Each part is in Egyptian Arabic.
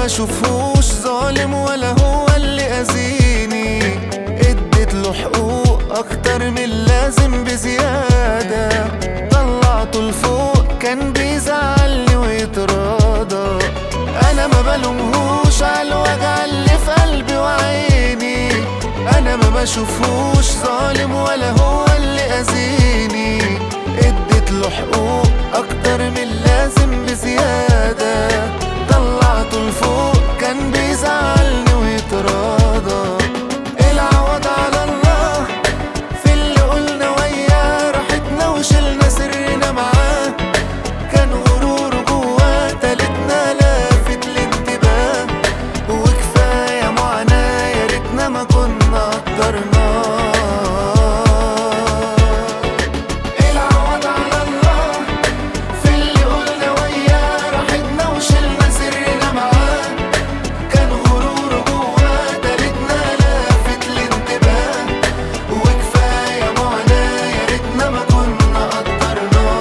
بشوفهوش ظالم ولا هو اللي اذيني اديت له حقوق اكتر من اللازم بزيادة طلعته لفوق كان بيزعلني ويتراضى انا ما بلومهوش على الوجع اللي في قلبي وعيني انا ما بشوفهوش ظالم ولا هو اللي اذيني اديت له حقوق اكتر من اللازم بزيادة طلعته لفوق كان بيزعلني ويتراضى العوض على الله في اللي قلنا وياه راحتنا وشلنا سرنا معاه كان غروره جواه تالتنا لافت الانتباه وكفاية معاناة يا ريتنا ما كنا قدرناه العوض على الله في اللي قلنا وياه راحتنا وشلنا سرنا معاه كان غروره جواه تالتنا لافت الانتباه وكفاية معاناة يا ريتنا ما كنا قدرناه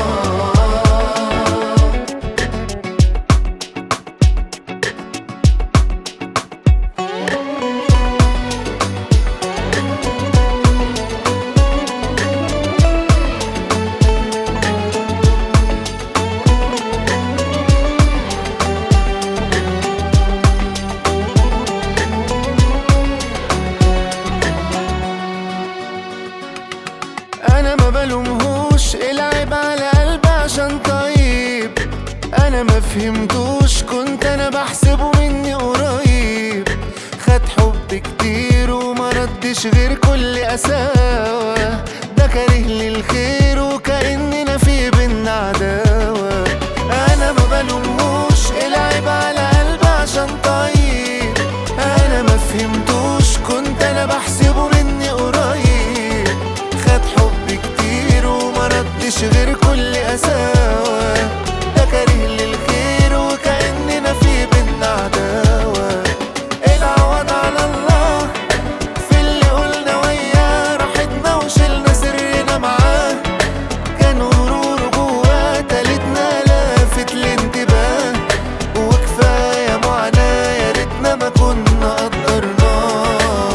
انا ما بلومهوش العيب على قلبي عشان طيب انا ما فهمتوش كنت انا بحسبه مني قريب خد حب كتير وما ردش غير كل قساوة ده كاره لي الخير وكأننا في بينا عداوة انا ما بلومهوش العيب على قلبي عشان طيب انا ما فهمتوش كنت انا بحسبه مني قريب خد حب كتير وما ردش غير كل قساوة ده كاره لي الخير وكأننا في بينا عداوة العوض على الله في اللي قلنا وياه راحتنا وشلنا سرنا معاه كان غروره جواه تالتنا لافت الانتباه وكفاية معاناة يا ريتنا ما كنا قدرناه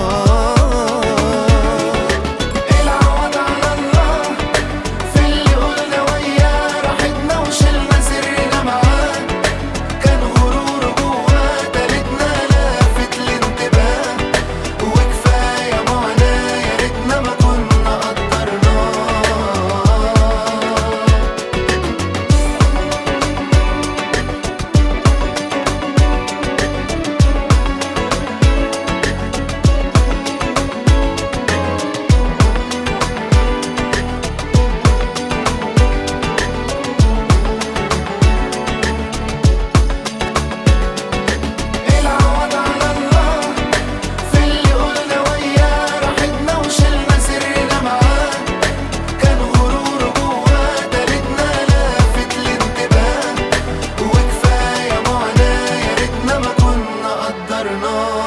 العوض على الله في اللي قلنا وياه راحتنا وشلنا سرنا معاه كان غروره جواه تالتنا لافت الانتباه وكفاية معاناة يا ريتنا ما كنا قدرناه العوض على الله في اللي قلنا وياه راحتنا وشلنا سرنا معاه كان غروره جواه تالتنا لافت الانتباه وكفاية معاناة يا ريتنا ما كنا قدرناه